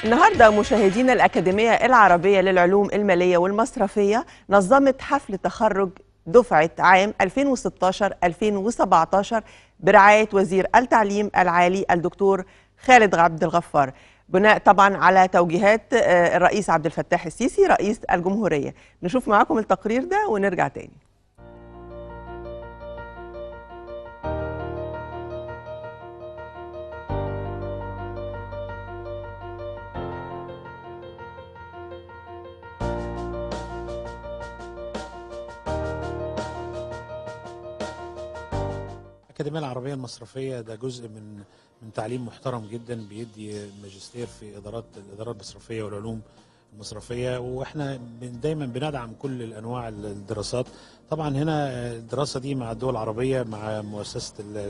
النهارده مشاهدينا الأكاديمية العربية للعلوم المالية والمصرفية نظمت حفل تخرج دفعة عام 2016-2017 برعاية وزير التعليم العالي الدكتور خالد عبد الغفار بناء طبعا على توجيهات آه، الرئيس عبد الفتاح السيسي رئيس الجمهورية نشوف معاكم التقرير ده ونرجع تاني الأكاديمية العربية المصرفية ده جزء من من تعليم محترم جدا بيدي ماجستير في إدارات الإدارات المصرفية والعلوم المصرفية واحنا بن- دايما بندعم كل الأنواع الدراسات طبعا هنا الدراسة دي مع الدول العربية مع مؤسسة ال-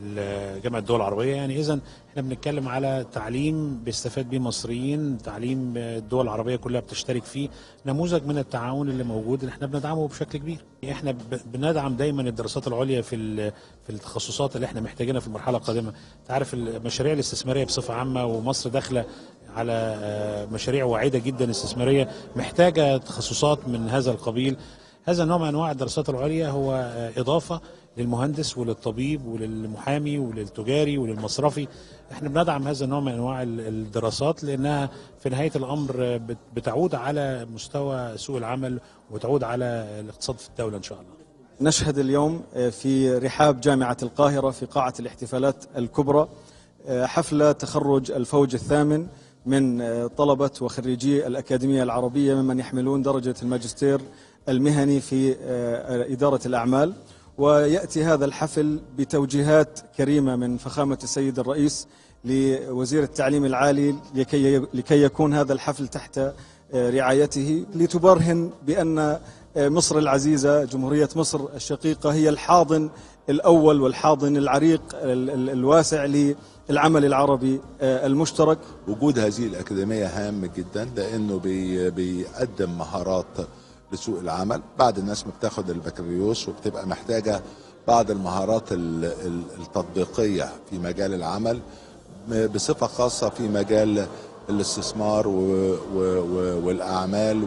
ال- جامعة الدول العربية يعني إذا احنا بنتكلم على تعليم بيستفاد بيه مصريين تعليم الدول العربية كلها بتشترك فيه نموذج من التعاون اللي موجود اللي احنا بندعمه بشكل كبير احنا ب- بندعم دايما الدراسات العليا في ال- في التخصصات اللي احنا محتاجينها في المرحله القادمه انت عارف المشاريع الاستثماريه بصفه عامه ومصر داخله على آه، مشاريع واعده جدا استثماريه محتاجه تخصصات من هذا القبيل هذا النوع من انواع الدراسات العليا هو آه، اضافه للمهندس وللطبيب وللمحامي وللتجاري وللمصرفي احنا بندعم هذا النوع من انواع ال- الدراسات لانها في نهايه الامر آه، بت- بتعود على مستوى سوق العمل وتعود على الاقتصاد في الدوله ان شاء الله نشهد اليوم في رحاب جامعة القاهرة في قاعة الاحتفالات الكبرى حفل تخرج الفوج الثامن من طلبة وخريجي الأكاديمية العربية ممن يحملون درجة الماجستير المهني في إدارة الأعمال ويأتي هذا الحفل بتوجيهات كريمة من فخامة السيد الرئيس لوزير التعليم العالي لكي لكي يكون هذا الحفل تحت رعايته لتبرهن بأن مصر العزيزة جمهورية مصر الشقيقة هي الحاضن الأول والحاضن العريق ال- ال- الواسع للعمل العربي المشترك وجود هذه الأكاديمية هام جدا لأنه بي بيقدم مهارات لسوق العمل بعد الناس ما بتاخد البكالوريوس وبتبقى محتاجة بعض المهارات ال- ال- التطبيقية في مجال العمل م- بصفة خاصة في مجال الاستثمار و- و- و- والأعمال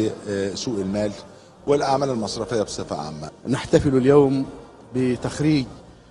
وسوق المال والأعمال المصرفية بصفة عامة نحتفل اليوم بتخريج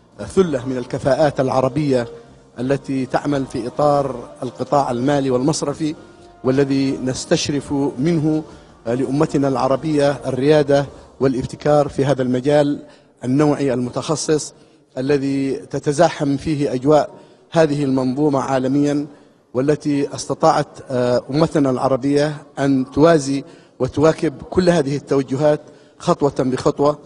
ثلة من الكفاءات العربية التي تعمل في إطار القطاع المالي والمصرفي والذي نستشرف منه لأمتنا العربية الريادة والابتكار في هذا المجال النوعي المتخصص الذي تتزاحم فيه أجواء هذه المنظومة عالميا والتي استطاعت آه، أمتنا العربية أن توازي وتواكب كل هذه التوجهات خطوة بخطوة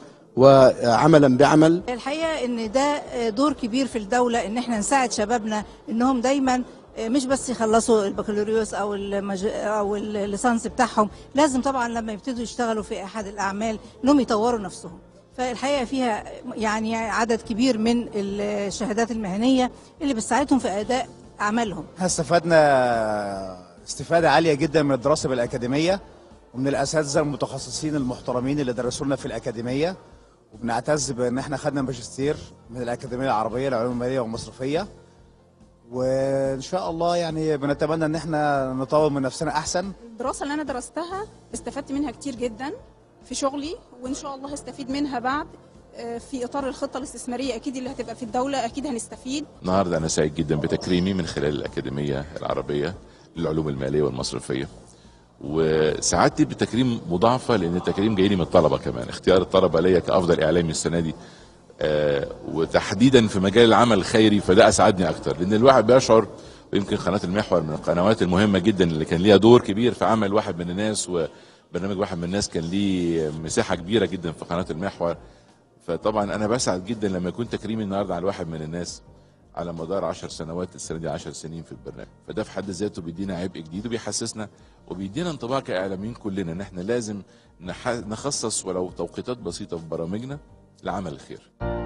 وعملا بعمل الحقيقه ان ده دور كبير في الدوله ان احنا نساعد شبابنا انهم دايما مش بس يخلصوا البكالوريوس او المج... او الليسانس بتاعهم لازم طبعا لما يبتدوا يشتغلوا في احد الاعمال انهم يطوروا نفسهم فالحقيقه فيها يعني عدد كبير من الشهادات المهنيه اللي بتساعدهم في اداء اعمالهم احنا استفدنا استفادة عالية جدا من الدراسة بالأكاديمية ومن الأساتذة المتخصصين المحترمين اللي درسوا لنا في الأكاديمية وبنعتز بأن احنا خدنا ماجستير من الأكاديمية العربية للعلوم المالية والمصرفية وإن شاء الله يعني بنتمنى أن احنا نطور من نفسنا أحسن الدراسة اللي أنا درستها استفدت منها كتير جدا في شغلي وإن شاء الله هستفيد منها بعد آه، في إطار الخطة الاستثمارية أكيد اللي هتبقى في الدولة أكيد هنستفيد النهارده انا سعيد جدا بتكريمي من خلال الاكاديميه العربيه للعلوم الماليه والمصرفيه وسعادتي بالتكريم مضاعفه لان التكريم جاي لي من الطلبه كمان اختيار الطلبه ليا كافضل اعلامي السنه دي آه وتحديدا في مجال العمل الخيري فده اسعدني اكتر لان الواحد بيشعر ويمكن قناه المحور من القنوات المهمه جدا اللي كان ليها دور كبير في عمل واحد من الناس وبرنامج واحد من الناس كان ليه مساحه كبيره جدا في قناه المحور فطبعا انا بسعد جدا لما يكون تكريمي النهارده على واحد من الناس على مدار 10 سنوات السنه دي 10 سنين في البرنامج فده في حد ذاته بيدينا عبء جديد وبيحسسنا وبيدينا انطباع كاعلاميين كلنا ان احنا لازم نح- نخصص ولو توقيتات بسيطه في برامجنا لعمل الخير